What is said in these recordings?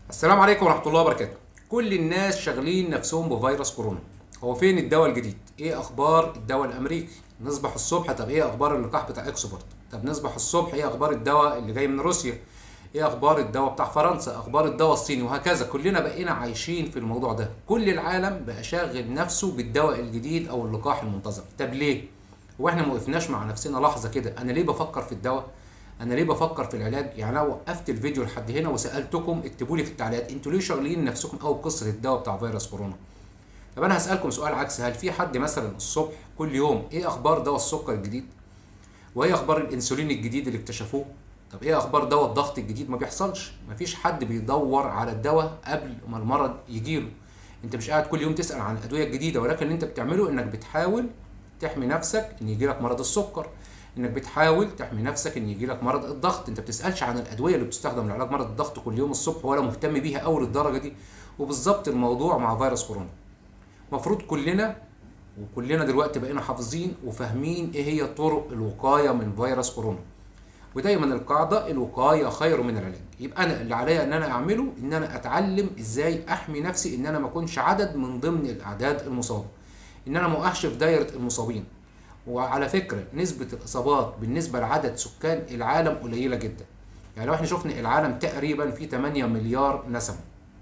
السلام عليكم ورحمة الله وبركاته. كل الناس شاغلين نفسهم بفيروس كورونا. هو فين الدواء الجديد؟ ايه اخبار الدواء الامريكي؟ نصبح الصبح طب ايه اخبار اللقاح بتاع اكسفورد؟ طب نصبح الصبح ايه اخبار الدواء اللي جاي من روسيا؟ ايه اخبار الدواء بتاع فرنسا؟ اخبار الدواء الصيني وهكذا كلنا بقينا عايشين في الموضوع ده. كل العالم بقى شاغل نفسه بالدواء الجديد او اللقاح المنتظر. طب ليه؟ هو احنا ما وقفناش مع نفسنا لحظة كده انا ليه بفكر في الدواء؟ انا ليه بفكر في العلاج يعني انا وقفت الفيديو لحد هنا وسالتكم اكتبوا لي في التعليقات انتوا ليه شاغلين نفسكم قوي بقصه الدواء بتاع فيروس كورونا طب انا هسالكم سؤال عكس هل في حد مثلا الصبح كل يوم ايه اخبار دواء السكر الجديد وايه اخبار الانسولين الجديد اللي اكتشفوه طب ايه اخبار دواء الضغط الجديد ما بيحصلش مفيش حد بيدور على الدواء قبل ما المرض يجيله انت مش قاعد كل يوم تسال عن الادويه الجديده ولكن اللي انت بتعمله انك بتحاول تحمي نفسك ان يجيلك مرض السكر انك بتحاول تحمي نفسك ان يجي لك مرض الضغط انت بتسالش عن الادويه اللي بتستخدم لعلاج مرض الضغط كل يوم الصبح ولا مهتم بيها اول الدرجه دي وبالظبط الموضوع مع فيروس كورونا المفروض كلنا وكلنا دلوقتي بقينا حافظين وفاهمين ايه هي طرق الوقايه من فيروس كورونا ودايما القاعده الوقايه خير من العلاج يبقى انا اللي عليا ان انا اعمله ان انا اتعلم ازاي احمي نفسي ان انا ما اكونش عدد من ضمن الاعداد المصابه ان انا ما اوقعش في دايره المصابين وعلى فكرة نسبة الإصابات بالنسبة لعدد سكان العالم قليلة جدا يعني لو احنا شفنا العالم تقريبا فيه 8 مليار نسمة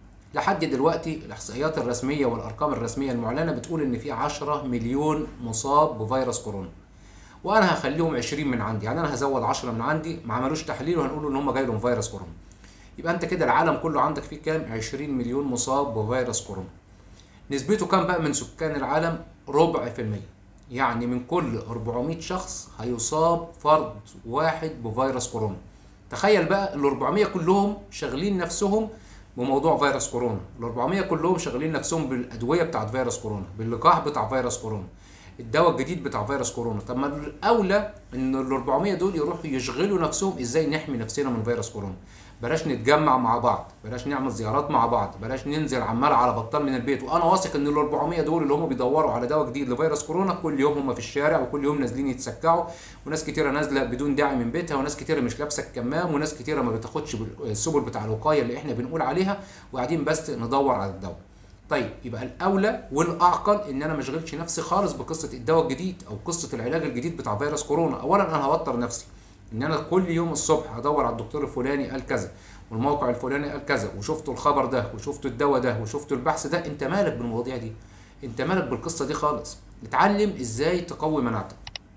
لحد دلوقتي الإحصائيات الرسمية والأرقام الرسمية المعلنة بتقول إن في 10 مليون مصاب بفيروس كورونا وأنا هخليهم 20 من عندي يعني أنا هزود 10 من عندي ما عملوش تحليل وهنقول إن هم جاي لهم فيروس كورونا يبقى أنت كده العالم كله عندك فيه كام 20 مليون مصاب بفيروس كورونا نسبته كام بقى من سكان العالم ربع في المية يعني من كل 400 شخص هيصاب فرد واحد بفيروس كورونا تخيل بقى ال 400 كلهم شاغلين نفسهم بموضوع فيروس كورونا ال 400 كلهم شاغلين نفسهم بالادويه بتاعت فيروس كورونا باللقاح بتاع فيروس كورونا الدواء الجديد بتاع فيروس كورونا طب ما الاولى ان ال 400 دول يروحوا يشغلوا نفسهم ازاي نحمي نفسنا من فيروس كورونا بلاش نتجمع مع بعض بلاش نعمل زيارات مع بعض بلاش ننزل عمال على بطال من البيت وانا واثق ان ال 400 دول اللي هم بيدوروا على دواء جديد لفيروس كورونا كل يوم هم في الشارع وكل يوم نازلين يتسكعوا وناس كتيره نازله بدون داعي من بيتها وناس كتيره مش لابسه الكمام وناس كتيره ما بتاخدش السبل بتاع الوقايه اللي احنا بنقول عليها وقاعدين بس ندور على الدواء طيب يبقى الاولى والاعقل ان انا ما اشغلش نفسي خالص بقصه الدواء الجديد او قصه العلاج الجديد بتاع فيروس كورونا اولا انا هوتر نفسي ان انا كل يوم الصبح هدور على الدكتور الفلاني قال كذا والموقع الفلاني قال كذا وشفتوا الخبر ده وشفتوا الدواء ده وشفتوا البحث ده انت مالك بالمواضيع دي انت مالك بالقصه دي خالص اتعلم ازاي تقوي مناعتك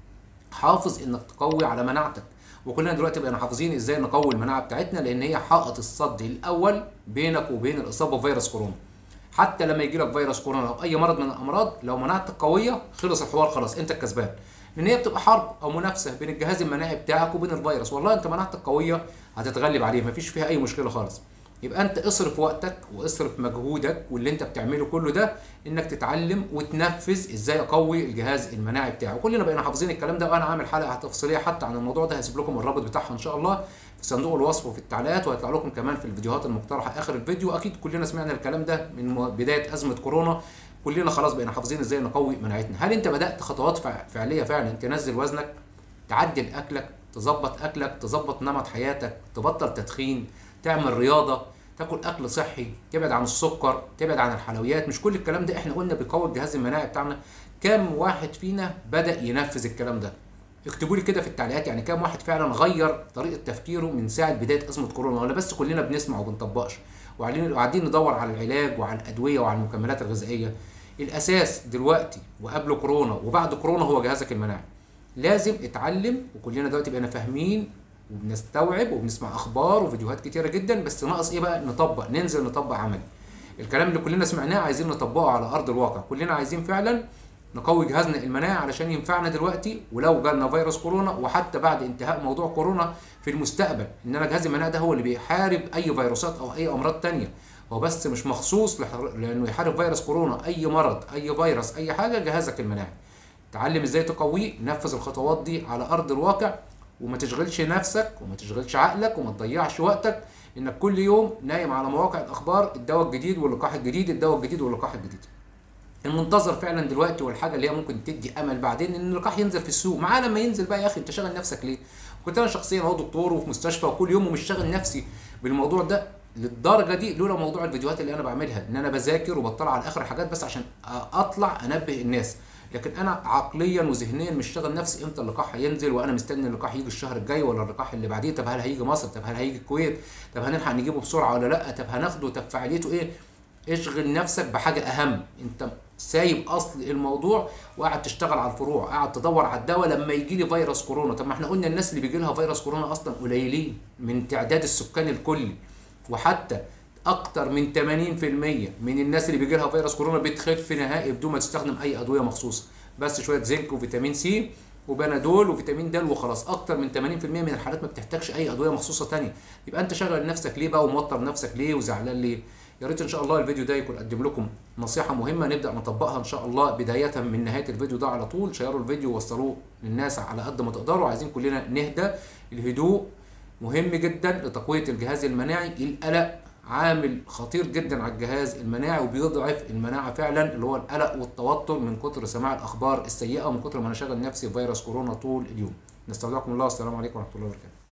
حافظ انك تقوي على مناعتك وكلنا دلوقتي بقينا حافظين ازاي نقوي المناعه بتاعتنا لان هي حائط الصد الاول بينك وبين الاصابه بفيروس كورونا حتى لما يجي لك فيروس كورونا او اي مرض من الامراض لو مناعتك قويه خلص الحوار خلاص انت الكسبان لان هي بتبقى حرب او منافسه بين الجهاز المناعي بتاعك وبين الفيروس والله انت مناعتك قويه هتتغلب عليه مفيش فيها اي مشكله خالص يبقى انت اصرف وقتك واصرف مجهودك واللي انت بتعمله كله ده انك تتعلم وتنفذ ازاي اقوي الجهاز المناعي بتاعه كلنا بقينا حافظين الكلام ده وانا عامل حلقه تفصيليه حتى عن الموضوع ده هسيب لكم الرابط بتاعها ان شاء الله في صندوق الوصف وفي التعليقات وهيطلع لكم كمان في الفيديوهات المقترحه اخر الفيديو اكيد كلنا سمعنا الكلام ده من بدايه ازمه كورونا كلنا خلاص بقينا حافظين ازاي نقوي مناعتنا هل انت بدات خطوات فعليه فعلا تنزل وزنك تعدل اكلك تظبط اكلك تظبط نمط حياتك تبطل تدخين تعمل رياضه تاكل اكل صحي تبعد عن السكر تبعد عن الحلويات مش كل الكلام ده احنا قلنا بيقوي الجهاز المناعي بتاعنا كام واحد فينا بدا ينفذ الكلام ده اكتبوا لي كده في التعليقات يعني كام واحد فعلا غير طريقه تفكيره من ساعه بدايه ازمه كورونا ولا بس كلنا بنسمع وبنطبقش وقاعدين ندور على العلاج وعلى الادويه وعلى المكملات الغذائيه الاساس دلوقتي وقبل كورونا وبعد كورونا هو جهازك المناعي لازم اتعلم وكلنا دلوقتي بقينا فاهمين وبنستوعب وبنسمع اخبار وفيديوهات كتيره جدا بس ناقص ايه بقى نطبق ننزل نطبق عملي الكلام اللي كلنا سمعناه عايزين نطبقه على ارض الواقع كلنا عايزين فعلا نقوي جهازنا المناعي علشان ينفعنا دلوقتي ولو جالنا فيروس كورونا وحتى بعد انتهاء موضوع كورونا في المستقبل ان انا جهاز المناعه ده هو اللي بيحارب اي فيروسات او اي امراض تانية هو بس مش مخصوص لانه يحارب فيروس كورونا اي مرض اي فيروس اي حاجه جهازك المناعي تعلم ازاي تقويه نفذ الخطوات دي على ارض الواقع وما تشغلش نفسك وما تشغلش عقلك وما تضيعش وقتك انك كل يوم نايم على مواقع الاخبار الدواء الجديد واللقاح الجديد الدواء الجديد واللقاح الجديد المنتظر فعلا دلوقتي والحاجه اللي هي ممكن تدي امل بعدين ان اللقاح ينزل في السوق معاه لما ينزل بقى يا اخي انت شاغل نفسك ليه كنت انا شخصيا اهو دكتور وفي مستشفى وكل يوم ومش شاغل نفسي بالموضوع ده للدرجه دي لولا موضوع الفيديوهات اللي انا بعملها ان انا بذاكر وبطلع على اخر حاجات بس عشان اطلع انبه الناس لكن انا عقليا وذهنيا مش شاغل نفسي امتى اللقاح هينزل وانا مستني اللقاح يجي الشهر الجاي ولا اللقاح اللي بعديه طب هل هيجي مصر طب هل هيجي الكويت طب هنلحق نجيبه بسرعه ولا لا طب هناخده طب فعاليته ايه اشغل نفسك بحاجه اهم انت سايب اصل الموضوع وقاعد تشتغل على الفروع قاعد تدور على الدواء لما يجي لي فيروس كورونا طب ما احنا قلنا الناس اللي بيجي لها فيروس كورونا اصلا قليلين من تعداد السكان الكلي وحتى اكتر من 80% من الناس اللي بيجي لها فيروس كورونا بتخف نهائي بدون ما تستخدم اي ادويه مخصوصه بس شويه زنك وفيتامين سي وبنادول وفيتامين د وخلاص اكتر من 80% من الحالات ما بتحتاجش اي ادويه مخصوصه تانية يبقى انت شغل نفسك ليه بقى وموتر نفسك ليه وزعلان ليه يا ريت ان شاء الله الفيديو ده يكون قدم لكم نصيحه مهمه نبدا نطبقها ان شاء الله بدايه من نهايه الفيديو ده على طول شيروا الفيديو ووصلوه للناس على قد ما تقدروا عايزين كلنا نهدى الهدوء مهم جدا لتقويه الجهاز المناعي القلق عامل خطير جدا على الجهاز المناعي وبيضعف المناعه فعلا اللي هو القلق والتوتر من كتر سماع الاخبار السيئه ومن كتر ما انا شاغل نفسي بفيروس كورونا طول اليوم نستودعكم الله والسلام عليكم ورحمه الله وبركاته